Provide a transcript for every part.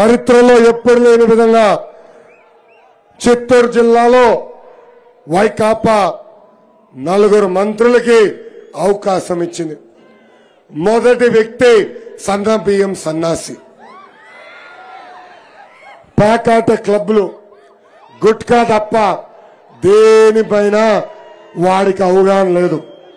చరిత్రలో ఎప్పుడు లేని విధంగా చిత్తూరు జిల్లాలో వైకాపా నలుగురు మంత్రులకి అవకాశం ఇచ్చింది మొదటి వ్యక్తి సన్న బియ్యం సన్నాసి పేకాట క్లబ్లు గుట్కా తప్ప దేనిపైన వాడికి అవగాహన లేదు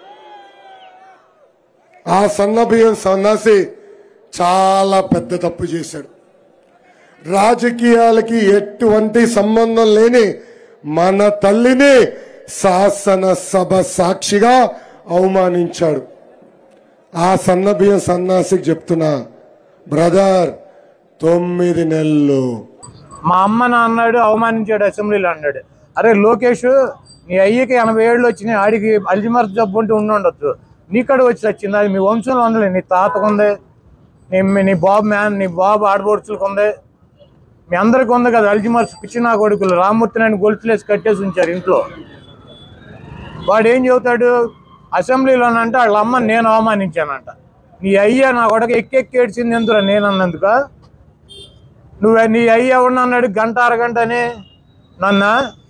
ఆ సన్న బియ్యం సన్నాసి చాలా పెద్ద తప్పు చేశాడు రాజకీయాలకి ఎటువంటి సంబంధం లేని మన తల్లిని శాసనసభ సాక్షిగా అవమానించాడు ఆ సన్న బియ్యం సన్నాసికి చెప్తున్నా బ్రదర్ తొమ్మిది నెలలు మా అమ్మని అన్నాడు అవమానించాడు అసెంబ్లీలో అన్నాడు అరే లోకేష్ నీ అయ్యకి ఎనభై ఏళ్ళు వచ్చినాయి ఆడికి అల్జిమర్ జబ్బు ఉంటే ఉండి ఉండొచ్చు నీకడ వచ్చి వచ్చింది అది మీ వంశంలో ఉందిలే నీ తాతకు ఉంది నీ నీ బాబు మ్యాన్ నీ బాబు ఆడబడుచులకు ఉంది మీ అందరికి ఉంది కదా అల్జిమర్స్ పిచ్చిన కొడుకులు రామూర్తి నాయుడు గొలుసులేసి కట్టేసి ఉంచారు ఇంట్లో వాడు ఏం చెబుతాడు అసెంబ్లీలోనంటే వాళ్ళ అమ్మ నేను అవమానించానంట నీ అయ్య నా కొడక ఎక్కెక్కి ఏడ్చింది ఎందురా నేను అన్నందుక నువ్వు నీ అయ్య ఎవరిని అన్నాడు గంట అరగంట అని నన్న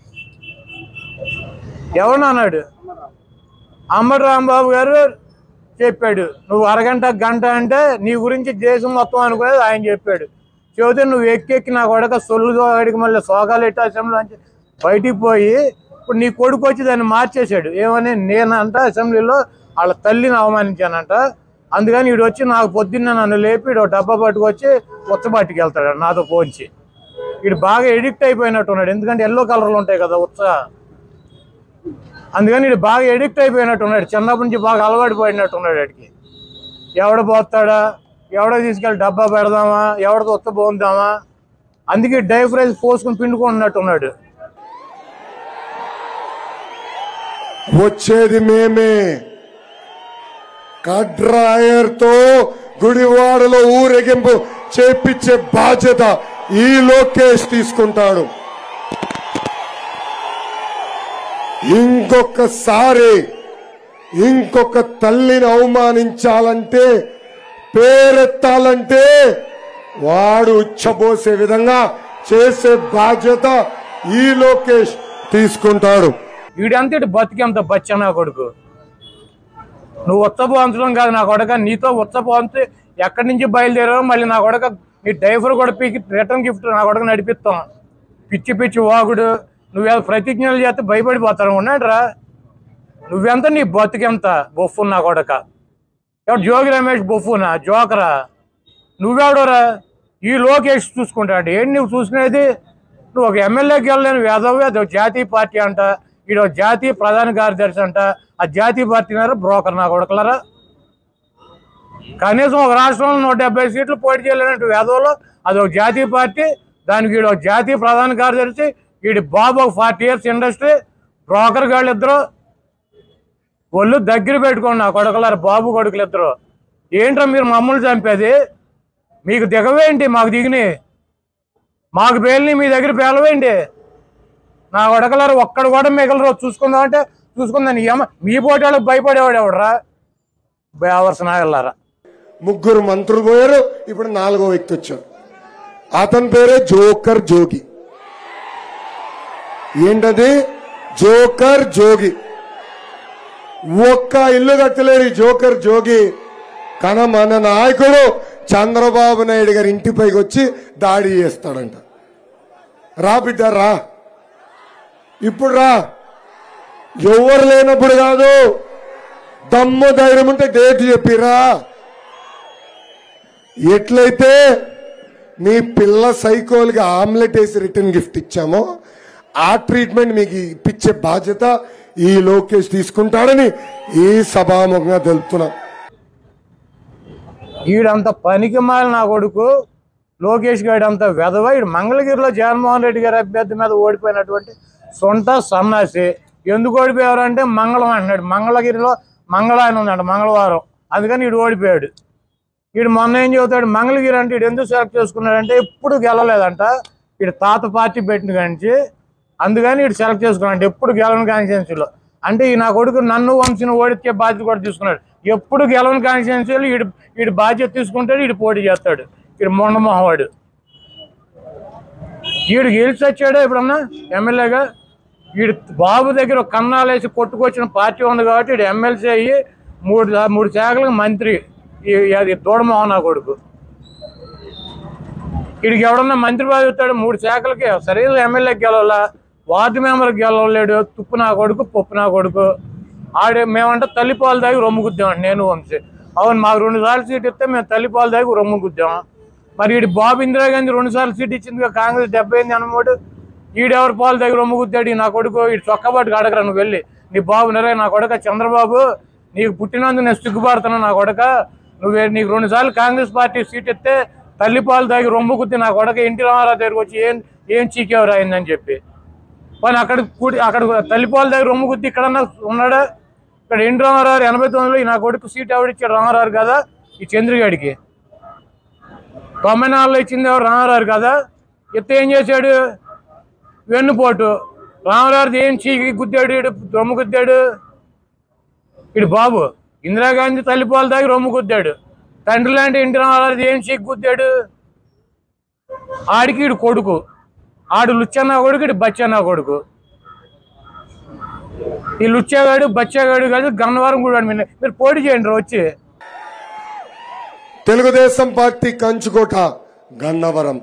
ఎవరిని అన్నాడు అంబటి రాంబాబు గారు చెప్పాడు నువ్వు అరగంట గంట అంటే నీ గురించి దేశం మొత్తం అనుకునేది ఆయన చెప్పాడు చెబితే నువ్వు ఎక్కెక్కి నా కొడక సొల్లు అడిగి మళ్ళీ సోగాలు ఎట్టి అసెంబ్లీ నుంచి బయటికి పోయి ఇప్పుడు నీ కొడుకు వచ్చి దాన్ని మార్చేశాడు ఏమని నేనంట అసెంబ్లీలో వాళ్ళ తల్లిని అవమానించానంట అందుకని వీడు వచ్చి నాకు పొద్దున్న నన్ను లేపి వీడు ఒక డబ్బా పట్టుకొచ్చి ఉచ్చబాటికి వెళ్తాడు నాతో పోంచి వీడు బాగా ఎడిక్ట్ అయిపోయినట్టు ఉన్నాడు ఎందుకంటే ఎల్లో కలర్లు ఉంటాయి కదా ఉత్స అందుకని వీడు బాగా ఎడిక్ట్ అయిపోయినట్టు ఉన్నాడు చిన్నప్పటి నుంచి బాగా అలవాటు పడినట్టు ఉన్నాడు వాడికి ఎవడ పోతాడా ఎవడ తీసుకెళ్ళి డబ్బా పెడదామా ఎవడతో ఉత్త పోందామా అందుకే డైఫ్రైజ్ పోసుకుని పిండుకుంటున్నట్టు ఉన్నాడు వచ్చేది మేమే కడ్రాయర్తో గుడివాడలో ఊరేగింపు చేపించే బాధ్యత ఈ లోకేష్ తీసుకుంటాడు ఇంకొకసారి ఇంకొక తల్లిని అవమానించాలంటే పేరెత్తాలంటే వాడు ఉచ్చబోసే విధంగా చేసే బాధ్యత ఈ లోకేష్ తీసుకుంటాడు వీడంతా ఇటు బతికేంత బచ్చ నా కొడుకు నువ్వు ఉచ్చపోంచడం కాదు నా కొడక నీతో ఉచ్చపోంచి ఎక్కడి నుంచి బయలుదేరావు మళ్ళీ నా కొడక నీ డైఫర్ కూడా పీకి రిటర్న్ గిఫ్ట్ నా కొడక నడిపిస్తాం పిచ్చి పిచ్చి వాగుడు నువ్వేదో ప్రతిజ్ఞలు చేస్తే భయపడిపోతాను ఉన్నాడురా నువ్వెంత నీ బతికెంత బొఫ్ఫు నా కొడక ఎవడు జోగి రమేష్ బొఫ్ఫునా జోకరా నువ్వెవడోరా ఈ లోకేష్ చూసుకుంటాడు ఏంటి నువ్వు చూసుకునేది నువ్వు ఒక ఎమ్మెల్యేకి వెళ్ళలేని వేదవ్య అది ఒక జాతీయ పార్టీ అంట ఈడ ఒక జాతీయ ప్రధాన కార్యదర్శి అంట ఆ జాతీయ పార్టీ బ్రోకర్ నా కొడకలరా కనీసం ఒక రాష్ట్రంలో నూట డెబ్బై సీట్లు పోటీ చేయలేనట్టు వేదవలో అది ఒక జాతీయ పార్టీ దానికి వీడు ఒక జాతీయ ప్రధాన కార్యదర్శి వీడి బాబు ఒక ఫార్టీ ఇయర్స్ ఇండస్ట్రీ బ్రోకర్ గాళ్ళు ఇద్దరు ఒళ్ళు దగ్గర పెట్టుకోండి నా కొడుకులారు బాబు కొడుకులు ఇద్దరు ఏంట్రా మీరు మమ్మల్ని చంపేది మీకు దిగవేంటి మాకు దిగిని మాకు పేలిని మీ దగ్గర పేలవేంటి నా కొడకలారు ఒక్కడు కూడా మిగలరు చూసుకుందాం అంటే చూసుకుందాం ఏమ మీ పోటీ వాళ్ళకి భయపడేవాడు ఎవడరా బేవర్స్ నాగల్లారా ముగ్గురు మంత్రులు పోయారు ఇప్పుడు నాలుగో వ్యక్తి వచ్చారు అతని పేరే జోకర్ జోగి ఏంటది జోకర్ జోగి ఒక్క ఇల్లు కట్టలేడు ఈ జోకర్ జోగి కానీ మన నాయకుడు చంద్రబాబు నాయుడు గారి ఇంటిపైకి వచ్చి దాడి చేస్తాడంట రా బిడ్డ రా ఇప్పుడు రా ఎవరు లేనప్పుడు కాదు దమ్ము ధైర్యం ఉంటే డేట్ చెప్పిరా ఎట్లయితే మీ పిల్ల సైకోల్కి ఆమ్లెట్ వేసి రిటర్న్ గిఫ్ట్ ఇచ్చామో ఆ ట్రీట్మెంట్ మీకు ఇప్పించే బాధ్యత ఈ లోకేష్ తీసుకుంటాడని ఈ సభాముఖంగా తెలుపుతున్నా ఈడంత పనికి మాలిన నా కొడుకు లోకేష్ గారి అంత వెధవ ఈడు మంగళగిరిలో జగన్మోహన్ రెడ్డి గారి అభ్యర్థి మీద ఓడిపోయినటువంటి సొంత సన్నాసి ఎందుకు ఓడిపోయారంటే మంగళం అంటున్నాడు మంగళగిరిలో మంగళాయన ఉందంట మంగళవారం అందుకని ఈడు ఓడిపోయాడు వీడు మొన్న ఏం చెబుతాడు మంగళగిరి అంటే వీడు ఎందుకు సెలెక్ట్ చేసుకున్నాడంటే ఎప్పుడు గెలలేదంట వీడు తాత పార్టీ పెట్టిన కానించి అందుకని వీడు సెలెక్ట్ చేసుకున్నాడు ఎప్పుడు గెలవని కాన్స్టిట్యున్సీలో అంటే ఈ నా కొడుకు నన్ను వంశీని ఓడించే బాధ్యత కూడా తీసుకున్నాడు ఎప్పుడు గెలవని కాన్స్టిట్యున్సీలో వీడు వీడు బాధ్యత తీసుకుంటాడు వీడు పోటీ చేస్తాడు వీడు మొండమొహవాడు వీడు గెలిచి వచ్చాడా ఎప్పుడన్నా ఎమ్మెల్యేగా వీడు బాబు దగ్గర ఒక కన్నాలేసి కొట్టుకొచ్చిన పార్టీ ఉంది కాబట్టి వీడు ఎమ్మెల్సీ అయ్యి మూడు మూడు శాఖలకు మంత్రి ఈ- అది దూడమోహన్ నా కొడుకు వీడికి ఎవడన్నా మంత్రి పదవి ఇస్తాడు మూడు శాఖలకి సరైన ఎమ్మెల్యేకి గెలవాలా వార్డు మెంబర్కి గెలవలేడు తుప్పు నా కొడుకు పప్పు నా కొడుకు ఆడే మేమంటే తల్లిపాలు దాగి రొమ్ము గుద్దాం నేను వంశీ అవును మాకు రెండు సార్లు సీట్ ఇస్తే మేము తల్లిపాలు దాగి రొమ్ము గుద్దాం మరి వీడి బాబు ఇందిరాగాంధీ రెండు సార్లు సీట్ ఇచ్చింది కాంగ్రెస్ డెబ్బై ఎనిమిది అనమాట ఈడెవరు పాలు దగ్గర రొమ్ము గుద్దాడు ఈ నా కొడుకు ఈ చొక్కబాటుకు అడగరా నువ్వు వెళ్ళి నీ బాబు నరే నా కొడుక చంద్రబాబు నీకు పుట్టినందుకు నేను సిగ్గుపడుతున్నా నా కొడుక నువ్వు నీకు రెండు సార్లు కాంగ్రెస్ పార్టీ సీట్ ఇస్తే తల్లి పాలు తాగి రొమ్ము గుద్ది నా కొడుక ఎన్టీ రామారావు దగ్గరికి వచ్చి ఏం ఏం చీకేవరు అయిందని చెప్పి కానీ అక్కడ కూడి అక్కడ తల్లిపాల దగ్గర రొమ్ము గుద్ది ఇక్కడన్నా ఉన్నాడా ఇక్కడ ఎన్టీ రామారావు ఎనభై తొమ్మిదిలో ఈ నా కొడుకు సీట్ ఎవడిచ్చాడు రామారావు కదా ఈ చంద్రగాడికి తొంభై నాలుగులో ఇచ్చింది ఎవరు రామారావు కదా ఎత్త ఏం చేశాడు వెన్నుపోటు రామారావు ఏం చీకి గుద్దాడు ఈడు రొమ్ము గుద్దాడు ఇడు బాబు ఇందిరాగాంధీ తల్లిపాలు దాగి రొమ్ము గుద్దాడు తండ్రి లాంటి ఎన్టీ రామారావు ఏం చీకి గుద్దాడు ఆడికి ఇడు కొడుకు ఆడు లుచ్చన్న కొడుకు ఇటు బచ్చన్న కొడుకు ఈ లుచ్చాగాడు బచ్చాగాడు కాదు గన్నవరం కూడా మీరు మీరు పోటీ చేయండి రా వచ్చి తెలుగుదేశం పార్టీ కంచుకోట గన్నవరం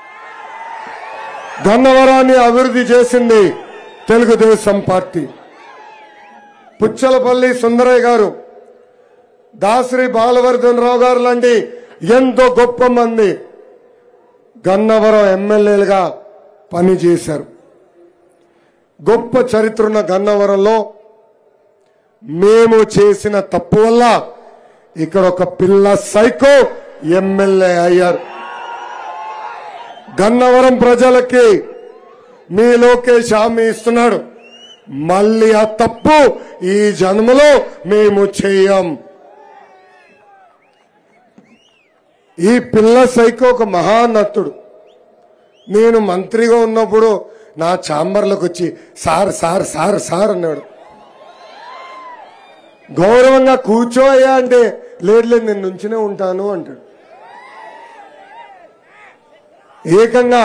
గన్నవరాన్ని అభివృద్ధి చేసింది తెలుగుదేశం పార్టీ పుచ్చలపల్లి సుందరయ్య గారు దాసరి బాలవర్ధన్ రావు గారు లాంటి ఎంతో గొప్ప మంది గన్నవరం ఎమ్మెల్యేలుగా పనిచేశారు గొప్ప చరిత్ర ఉన్న గన్నవరంలో మేము చేసిన తప్పు వల్ల ఇక్కడ ఒక పిల్ల సైకో ఎమ్మెల్యే అయ్యారు గన్నవరం ప్రజలకి మీ లోకేష్ హామీ ఇస్తున్నాడు మళ్ళీ ఆ తప్పు ఈ జన్మలో మేము చెయ్యం ఈ పిల్ల సైకో ఒక మహానటుడు నేను మంత్రిగా ఉన్నప్పుడు నా ఛాంబర్లోకి వచ్చి సార్ సార్ సార్ సార్ అన్నాడు గౌరవంగా కూర్చోయ్యా అంటే లేదు లేదు నేను నుంచునే ఉంటాను అంటాడు ఏకంగా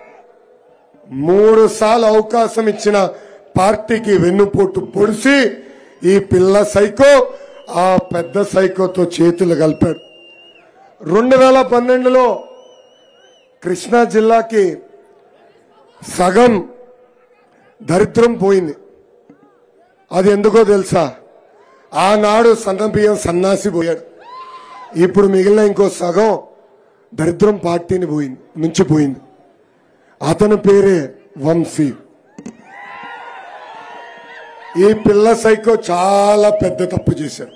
మూడు సార్లు అవకాశం ఇచ్చిన పార్టీకి వెన్నుపోటు పొడిసి ఈ పిల్ల సైకో ఆ పెద్ద సైకోతో చేతులు కలిపాడు రెండు వేల పన్నెండులో కృష్ణా జిల్లాకి సగం దరిద్రం పోయింది అది ఎందుకో తెలుసా ఆనాడు సన్నబియ్యం సన్నాసి పోయాడు ఇప్పుడు మిగిలిన ఇంకో సగం దరిద్రం పార్టీని పోయింది నుంచి పోయింది అతని పేరే వంశీ ఈ పిల్ల సైకో చాలా పెద్ద తప్పు చేశాడు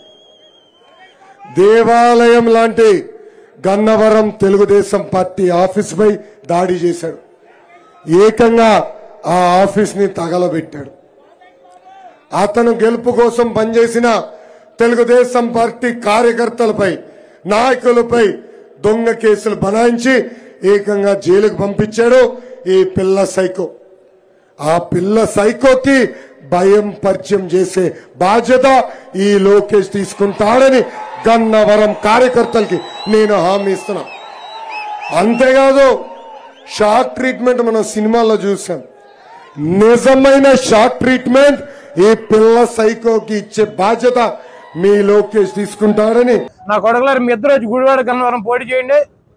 దేవాలయం లాంటి గన్నవరం తెలుగుదేశం పార్టీ ఆఫీస్ పై దాడి చేశాడు ఏకంగా ఆ ఆఫీస్ ని తగలబెట్టాడు అతను గెలుపు కోసం పనిచేసిన తెలుగుదేశం పార్టీ కార్యకర్తలపై నాయకులపై దొంగ కేసులు బనాయించి ఏకంగా జైలుకు పంపించాడు ఈ పిల్ల సైకో ఆ పిల్ల సైకోకి భయం పరిచయం చేసే బాధ్యత ఈ లోకేష్ తీసుకుంటాడని గన్నవరం కార్యకర్తలకి నేను హామీ ఇస్తున్నా అంతేకాదు షాక్ ట్రీట్మెంట్ మనం సినిమాలో చూసాం నిజమైన షాక్ ట్రీట్మెంట్ ఈ పిల్ల సైకోకి ఇచ్చే బాధ్యత మీ లోకేష్ తీసుకుంటాడని నా కొడుకులారు మీ ఇద్దరు వచ్చి గుడివాడ గన్నవరం పోటీ చేయండి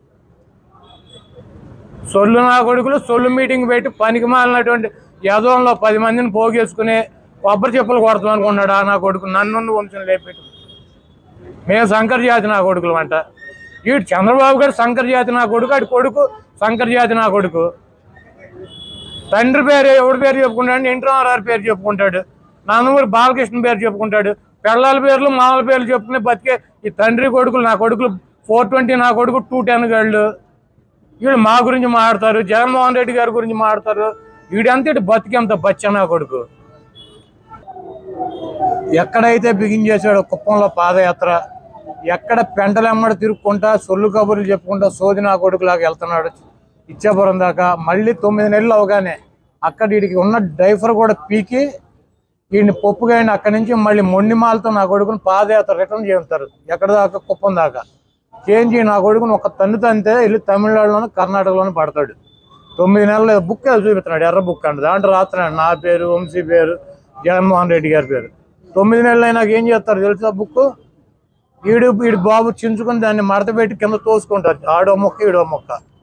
సొల్లు నా కొడుకులు సొల్లు మీటింగ్ పెట్టి పనికి మాలినటువంటి యదవంలో పది మందిని పోగేసుకుని కొబ్బరి చెప్పులు కొడతాం అనుకున్నాడు ఆ నా కొడుకు నన్ను వంశం లేపెట్టు మేము శంకర్ జాతి నా కొడుకులు అంట వీడు చంద్రబాబు గారు శంకర్ జాతి నా కొడుకు ఆడి కొడుకు శంకర్ జాతి నా కొడుకు తండ్రి పేరు ఎవరి పేరు చెప్పుకుంటాడు ఎన్టీ రామారావు పేరు చెప్పుకుంటాడు నందమూరి బాలకృష్ణ పేరు చెప్పుకుంటాడు పిల్లల పేర్లు మామల పేర్లు చెప్పుకుని బతికే ఈ తండ్రి కొడుకులు నా కొడుకులు ఫోర్ ట్వంటీ నా కొడుకు టూ టెన్ గాళ్ళు వీళ్ళు మా గురించి మాట్లాడతారు జగన్మోహన్ రెడ్డి గారి గురించి మాట్లాడతారు వీడంతా ఇటు బతికేంత బచ్చ నా కొడుకు ఎక్కడైతే బిగించేశాడో కుప్పంలో పాదయాత్ర ఎక్కడ పెంటలెమ్మడి తిరుక్కుంటా సొల్లు కబుర్లు చెప్పుకుంటా సోది నా కొడుకులాగా వెళ్తున్నాడు ఇచ్చాపురం దాకా మళ్ళీ తొమ్మిది నెలలు అవగానే అక్కడ వీడికి ఉన్న డ్రైవర్ కూడా పీకి వీడిని పప్పుగా అక్కడి నుంచి మళ్ళీ మొండిమాలతో నా కొడుకుని పాదయాత్ర రిటర్న్ చేస్తారు ఎక్కడ దాకా కుప్పం దాకా చేంజ్ నా కొడుకుని ఒక తన్ను తంతే వెళ్ళి తమిళనాడులోను కర్ణాటకలోను పడతాడు తొమ్మిది నెలల బుక్ అది చూపిస్తున్నాడు ఎర్ర బుక్ అంట దాంట్లో రాస్తున్నాడు నా పేరు వంశీ పేరు జగన్మోహన్ రెడ్డి గారి పేరు తొమ్మిది నెలలు అయినాక ఏం చేస్తారు తెలుసా బుక్ ఈడు ఈడు బాబు చించుకుని దాన్ని మడత పెట్టి కింద తోసుకుంటారు ఆడో మొక్క ఈడో మొక్క